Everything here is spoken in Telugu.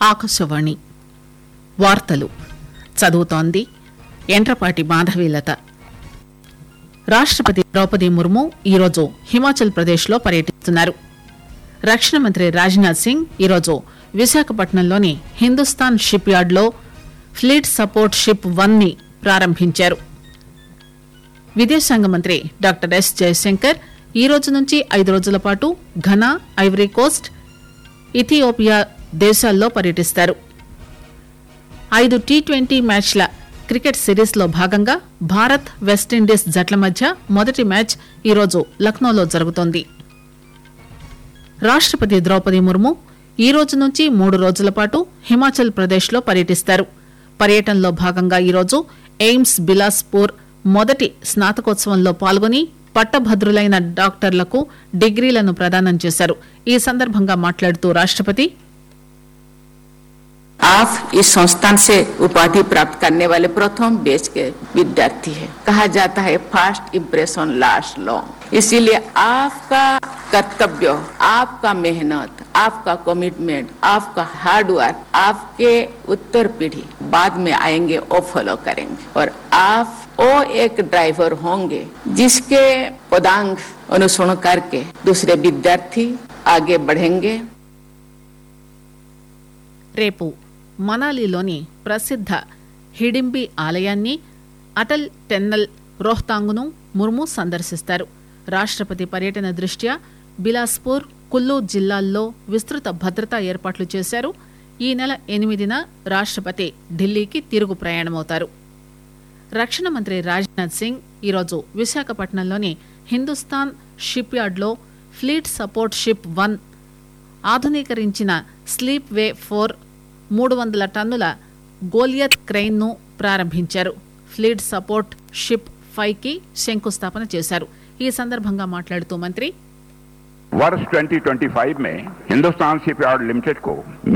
ఆకాశవాణి వార్తలు చదువుతోంది ఎంట్రపాటి మాధవీలత రాష్టపతి ద్రౌపది ముర్ము ఈరోజు హిమాచల్ ప్రదేశ్లో పర్యటిస్తున్నారు రక్షణ మంత్రి రాజ్నాథ్ సింగ్ ఈరోజు విశాఖపట్నంలోని హిందుస్థాన్ షిప్ యార్డ్లో ఫ్లీట్ సపోర్ట్ షిప్ వన్ ని ప్రారంభించారు విదేశాంగ మంత్రి డాక్టర్ ఎస్ జయశంకర్ ఈ రోజు నుంచి ఐదు రోజుల పాటు ఘనా ఐవరీ కోస్ట్ ఇథియోపియా దేశాల్లో పర్యటిస్తారు ఐదు టీ ట్వంటీ మ్యాచ్ల క్రికెట్ సిరీస్ లో భాగంగా భారత్ వెస్టిండీస్ జట్ల మధ్య మొదటి మ్యాచ్ ఈరోజు లక్నోలో జరుగుతోంది రాష్టపతి ద్రౌపది ముర్ము ఈ రోజు నుంచి మూడు రోజుల పాటు హిమాచల్ ప్రదేశ్ లో పర్యటిస్తారు పర్యటనలో భాగంగా ఈరోజు ఎయిమ్స్ బిలాస్పూర్ మొదటి స్నాతకోత్సవంలో పాల్గొని పట్టభద్రులైన డాక్టర్లకు డిగ్రీలను ప్రదానం చేశారు ఈ సందర్భంగా మాట్లాడుతూ రాష్టపతి आप इस संस्थान से उपाधि प्राप्त करने वाले प्रथम बेच के विद्यार्थी है कहा जाता है फास्ट इम्प्रेशन लास्ट लॉन्ग इसीलिए आपका कर्तव्य आपका मेहनत आपका कमिटमेंट आपका हार्ड वर्क आपके उत्तर पीढ़ी बाद में आएंगे वो फॉलो करेंगे और आप वो एक ड्राइवर होंगे जिसके पदांग अनुसरण करके दूसरे विद्यार्थी आगे बढ़ेंगे రేపు మనాలిలోని ప్రసిద్ధ హిడింబి ఆలయాన్ని అటల్ టెన్నల్ రోహ్తాంగ్ను ముర్ము సందర్శిస్తారు రాష్టపతి పర్యటన దృష్ట్యా బిలాస్పూర్ కుల్లు జిల్లాల్లో విస్తృత భద్రతా ఏర్పాట్లు చేశారు ఈ నెల ఎనిమిదిన రాష్టపతి ఢిల్లీకి తిరుగు ప్రయాణమవుతారు రక్షణ మంత్రి రాజ్నాథ్ సింగ్ ఈరోజు విశాఖపట్నంలోని హిందుస్థాన్ షిప్ యార్డ్లో ఫ్లీట్ సపోర్ట్ షిప్ వన్ ఆధునీకరించిన స్లీప్ వే ఫోర్ మూడు వందల టన్నుల గోలియత్ క్రెయిన్ ను ప్రారంభించారు ఫ్లీట్ సపోర్ట్ షిప్ ఫైవ్ కి శంకుస్థాపన చేశారు ఈ సందర్భంగా మాట్లాడుతూ మంత్రి वर्ष 2025 में हिंदुस्तान शिपयार्ड लिमिटेड को